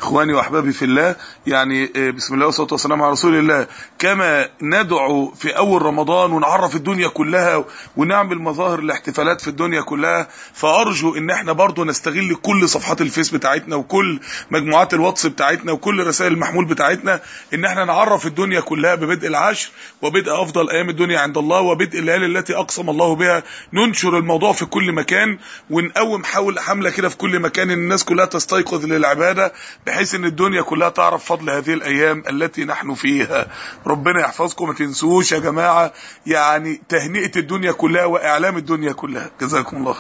اخواني واحبابي في الله يعني بسم الله والصلاه والسلام على رسول الله كما ندعو في اول رمضان ونعرف الدنيا كلها ونعمل مظاهر الاحتفالات في الدنيا كلها فارجو ان احنا برضو نستغل كل صفحات الفيس بتاعتنا وكل مجموعات الواتس بتاعتنا وكل رسائل المحمول بتاعتنا ان احنا نعرف الدنيا كلها ببدء العشر وبدء افضل ايام الدنيا عند الله وبدء الليالي التي اقسم الله بها ننشر الموضوع في كل مكان ونقوم حول حمله كده في كل مكان ان الناس كلها تستيقظ للعباده بحيث ان الدنيا كلها تعرف فضل هذه الايام التي نحن فيها ربنا يحفظكم ما تنسوش يا جماعه يعني تهنئه الدنيا كلها واعلام الدنيا كلها جزاكم الله خير